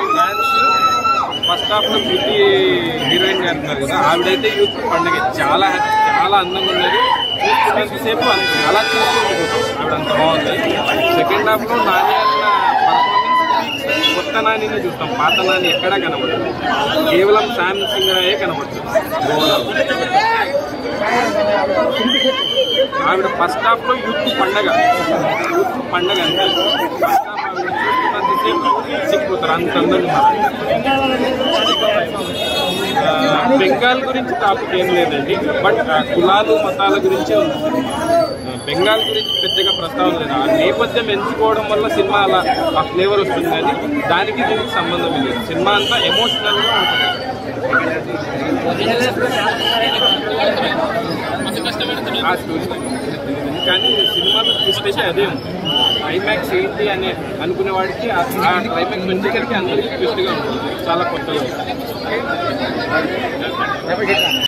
Dance first half లో beauty heroine గారు ఉన్నారు కదా ఆవిడైతే యూత్ పండుగ చాలా చాలా అందంగా ఉన్నది చూస్తున్నంతసేపు అంత అలా చూసుకుంటున్నాం ఆవిడ అంత బాగుంది సెకండ్ హాఫ్ లో నాని అన్న పర్ఫార్మెన్స్ కొత్త నానిని చూస్తాం పాత నాని ఎక్కడా కనబడదు కేవలం శామ్ సింగ్ అయ్యే కనబడుతుంది ఆవిడ ఫస్ట్ హాఫ్ లో యూత్ పండగ యూత్ పండగ అంతే ఫస్ట్ హాఫ్ ఆవిడ చూస్తున్నంతసేపు సిక్కిపోతారు అంత అందంగా ఉన్నారు. ఆ, బెంగాల్ గురించి టాపిక్ ఏం లేదండి బట్ ఆ, కులాలు మతాల గురించే ఉంది ఆ, బెంగాల్ గురించి పెద్దగా ప్రస్తావన లేదు ఆ నేపథ్యం ఎంచుకోవడం వల్ల సినిమా అలా ఆ ఫ్లేవర్ వస్తుంది కానీ దానికి దీనికి సంబంధం లేదు సినిమా అంతా ఎమోషనల్ గా ఉంటుంది ఆ స్టోరీ కానీ సినిమాలో ట్విస్ట్ అయితే అదే ఉంది క్లైమాక్స్ ఏంటి అని అనుకునే వాడికి ఆ క్లైమాక్స్ వచ్చేసరికి అందరికీ ట్విస్ట్గా ఉంటుంది చాలా కొత్తగా ఉంటుంది